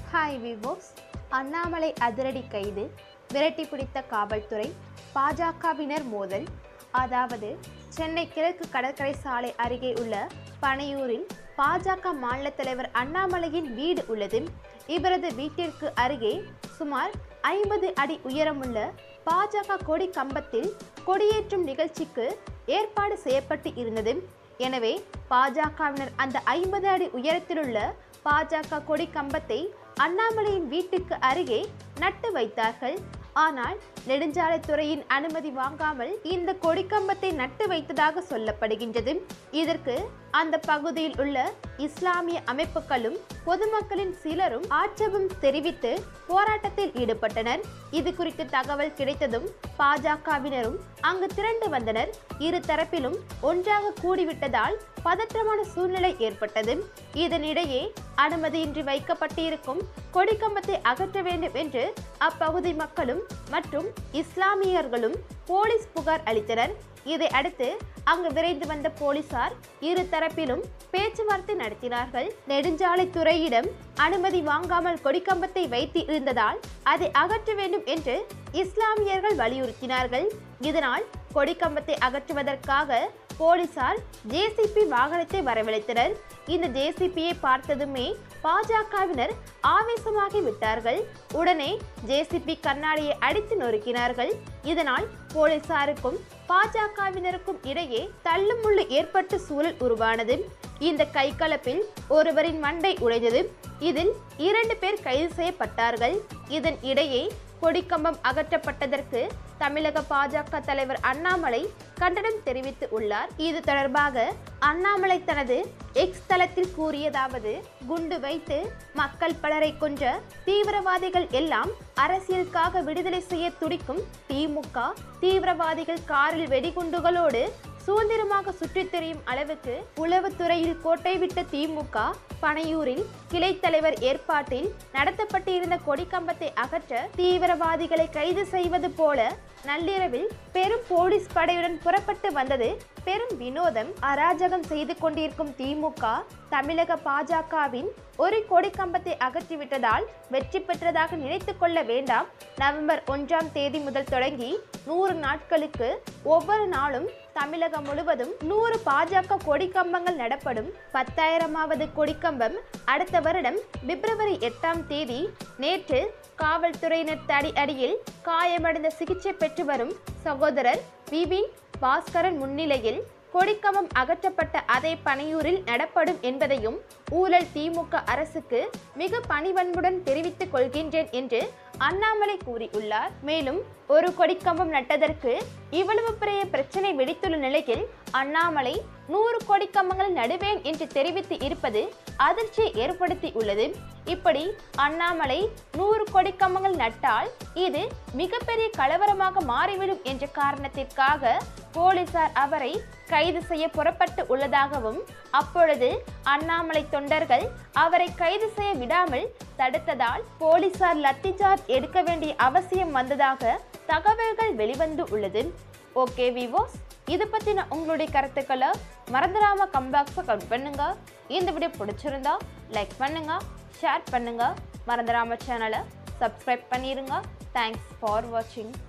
hi விவோஸ் Annamalai அதிரடி கைது விரட்டி பிடித்த காவல்துறை பாஜகவினர் மோதல் அதாவது சென்னை கிழக்கு கடற்கரை சாலை அருகே உள்ள பனையூரில் பாஜக மாநில தலைவர் அண்ணாமலையின் வீடு உள்ளது இவரது வீட்டிற்கு அருகே சுமார் ஐம்பது அடி உயரமுள்ள பாஜக கொடி கம்பத்தில் கொடியேற்றும் நிகழ்ச்சிக்கு ஏற்பாடு செய்யப்பட்டு இருந்தது எனவே பாஜகவினர் அந்த ஐம்பது அடி உயரத்திலுள்ள பாஜக கொடி கம்பத்தை அண்ணாமலையின் வீட்டுக்கு அருகே நட்டு வைத்தார்கள் ஆனால் நெடுஞ்சாலைத்துறையின் அனுமதி வாங்காமல் இந்த கொடிக்கம்பத்தை நட்டு வைத்ததாக சொல்லப்படுகின்றது இதற்கு அந்த பகுதியில் உள்ள இஸ்லாமிய அமைப்புகளும் பொதுமக்களின் சிலரும் ஆட்சேபம் தெரிவித்து போராட்டத்தில் ஈடுபட்டனர் இது குறித்து தகவல் கிடைத்ததும் பாஜகவினரும் அங்கு திரண்டு வந்தனர் இரு தரப்பிலும் ஒன்றாக கூடிவிட்டதால் பதற்றமான சூழ்நிலை ஏற்பட்டது இதனிடையே அனுமதியின்றி வைக்கப்பட்டிருக்கும் கொடிக்கம்பத்தை அகற்ற வேண்டும் என்று அப்பகுதி மக்களும் மற்றும் இஸ்லாமியர்களும் போலீஸ் புகார் அளித்தனர் இதை அடுத்து அங்கு விரைந்து வந்த போலீசார் இரு தரப்பிலும் பேச்சுவார்த்தை நடத்தினார்கள் நெடுஞ்சாலைத்துறையிடம் அனுமதி வாங்காமல் கொடிக்கம்பத்தை வைத்து இருந்ததால் அதை அகற்ற வேண்டும் என்று இஸ்லாமியர்கள் வலியுறுத்தினார்கள் இதனால் கொடிக்கம்பத்தை அகற்றுவதற்காக போலீசார் ஜேசிபி வாகனத்தை வரவழைத்தனர் இந்த ஜேசிபியை பார்த்ததுமே பாஜகவினர் ஆவேசமாகி விட்டார்கள் உடனே ஜேசிபி கண்ணாடியை அடித்து நொறுக்கினார்கள் இதனால் போலீசாருக்கும் பாஜகவினருக்கும் இடையே தள்ளுமுள்ளு ஏற்பட்டு சூழல் உருவானது இந்த கைகலப்பில் ஒருவரின் மண்டை உடைந்தது இதில் இரண்டு பேர் கைது செய்யப்பட்டார்கள் இதன் இடையே கொடிக்கம்பம் அகற்றப்பட்டதற்கு தமிழக பாஜக தலைவர் அண்ணாமலை கண்டனம் தெரிவித்து உள்ளார் இது தொடர்பாக அண்ணாமலை தனது எக்ஸ் தளத்தில் கூறியதாவது குண்டு வைத்து மக்கள் பலரை கொன்ற தீவிரவாதிகள் எல்லாம் அரசியலுக்காக விடுதலை செய்ய துடிக்கும் திமுக தீவிரவாதிகள் காரில் வெடிகுண்டுகளோடு சுதந்திரமாக சுற்றித் திரியும் அளவுக்கு உளவுத்துறையில் கோட்டை விட்ட திமுக பனையூரில் கிளை தலைவர் ஏற்பாட்டில் நடத்தப்பட்டிருந்த கொடிக்கம்பத்தை அகற்ற தீவிரவாதிகளை கைது செய்வது போல நள்ளிரவில் பெரும் போலீஸ் படையுடன் புறப்பட்டு வந்தது பெரும் வினோதம் அராஜகம் செய்து கொண்டிருக்கும் திமுக தமிழக பாஜகவின் ஒரு கொடிக்கம்பத்தை அகற்றிவிட்டதால் வெற்றி பெற்றதாக நினைத்து கொள்ள வேண்டாம் நவம்பர் ஒன்றாம் தேதி முதல் தொடங்கி நூறு நாட்களுக்கு ஒவ்வொரு நாளும் தமிழகம் முழுவதும் நூறு பாஜக கொடிக்கம்பங்கள் நடப்படும் பத்தாயிரமாவது கொடிக்கம்பம் அடுத்த வருடம் பிப்ரவரி எட்டாம் தேதி நேற்று காவல்துறையினர் தடி அடியில் காயமடைந்த சிகிச்சை பெற்று வரும் சகோதரர் விபின் பாஸ்கரன் முன்னிலையில் கொடிக்கம்பம் அகற்றப்பட்ட அதே பனையூரில் நடப்படும் என்பதையும் ஊழல் திமுக அரசுக்கு மிக பணிவன்புடன் தெரிவித்துக் கொள்கின்றேன் என்று அண்ணாமலை கூறியுள்ளார் மேலும் ஒரு கொடிக்கம்பம் நட்டதற்கு இவ்வளவு பெரிய பிரச்சனை வெடித்துள்ள நிலையில் அண்ணாமலை நூறு கொடிக்கம்பங்களை நடுவேன் என்று தெரிவித்து இருப்பது அதிர்ச்சியை ஏற்படுத்தி உள்ளது இப்படி அண்ணாமலை நூறு கொடிக்கம்பங்கள் நட்டால் இது மிகப்பெரிய கலவரமாக மாறிவிடும் என்ற காரணத்திற்காக போலீசார் அவரை கைது செய்ய புறப்பட்டு உள்ளதாகவும் அப்பொழுது அண்ணாமலை தொண்டர்கள் அவரை கைது செய்ய விடாமல் தடுத்ததால் போலீசார் லத்தி சார்ஜ் எடுக்க வேண்டிய அவசியம் வந்ததாக தகவல்கள் வெளிவந்து உள்ளது ஓகே விவோஸ் இது பற்றின உங்களுடைய கருத்துக்களை மறந்துடாம கம்பாக்ஸை கவுண்ட் பண்ணுங்க இந்த வீடியோ பிடிச்சிருந்தா லைக் பண்ணுங்க ஷேர் பண்ணுங்க மறந்துடாம சேனலை சப்ஸ்கிரைப் பண்ணிடுங்க தேங்க்ஸ் ஃபார் வாட்சிங்